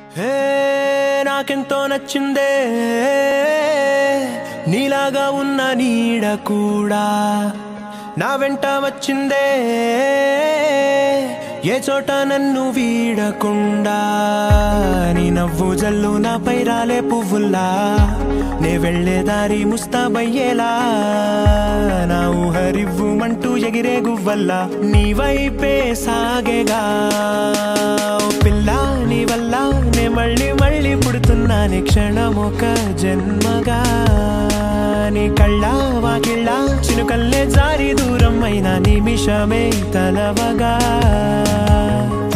హే నాకెంతో నచ్చిందే నీలాగా ఉన్న నీడ కూడా నా వెంట వచ్చిందే ఏ చోట నన్ను వీడకుండా నీ నవ్వు జల్లు నాపై రాలే పువ్వుల్లా నే వెళ్ళే దారి ముస్తాబయ్యేలా నా ఊహరివ్వుమంటూ ఎగిరే గువ్వల్లా నీ వైపే సాగేగా ఓ పిల్ల నీ వల్ల నే మళ్ళీ మళ్ళీ పుడుతున్నానే క్షణమొక జన్మగా నీ కళ్ళ వాకిళ్ళ చినుకల్లే జారి దూరం అయిన నిమిషమే తలవగా